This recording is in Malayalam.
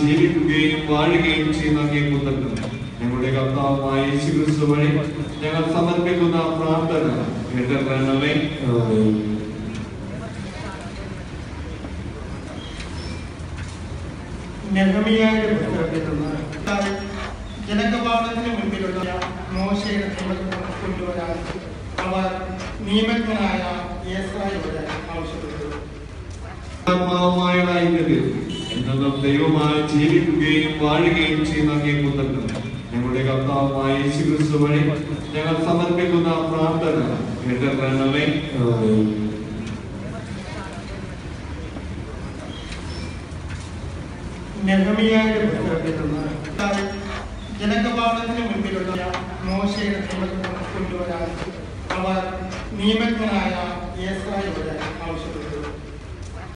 ജീവിക്കുകയും വാഴുകയും ചെയ്യുന്ന അങ്ങേ പുത്രനും ഞങ്ങളുടെ കർത്താവുമായ യേശു ക്രിസ്തു വഴി ഞങ്ങൾ സമർപ്പിക്കുന്ന പ്രാർത്ഥന കേട്ടേ നെഹമിയായുടെ പുസ്തകത്തിൽ നിന്ന് ജനകപാലത്തിന് മുൻപിലുള്ള മോശയുടെ നിയമങ്ങൾ കൊണ്ടുവരാൻ അവർ നിയമജ്ഞനായ യേസായോട് ആവശ്യപ്പെട്ടു ആത്മാവുമായ ഐക്യത്തിൽ എന്നും ദൈവമായി ജീവിക്കുകയും വാഴുകയും ചെയ്യുന്ന അങ്ങേ പുത്രനും ഞങ്ങളുടെ കർത്താവുമായ യേശു ക്രിസ്തു വഴി ഞങ്ങൾ സമർപ്പിക്കുന്ന പ്രാർത്ഥന കേട്ടേ നെഹമിയായുടെ പുസ്തകത്തിൽ നിന്ന് ജനകപാലത്തിന് മുൻപിലുള്ള മോശയുടെ നിയമങ്ങൾ കൊണ്ടുവരാൻ അവർ നിയമജ്ഞനായ യേസായോട് ആവശ്യപ്പെട്ടു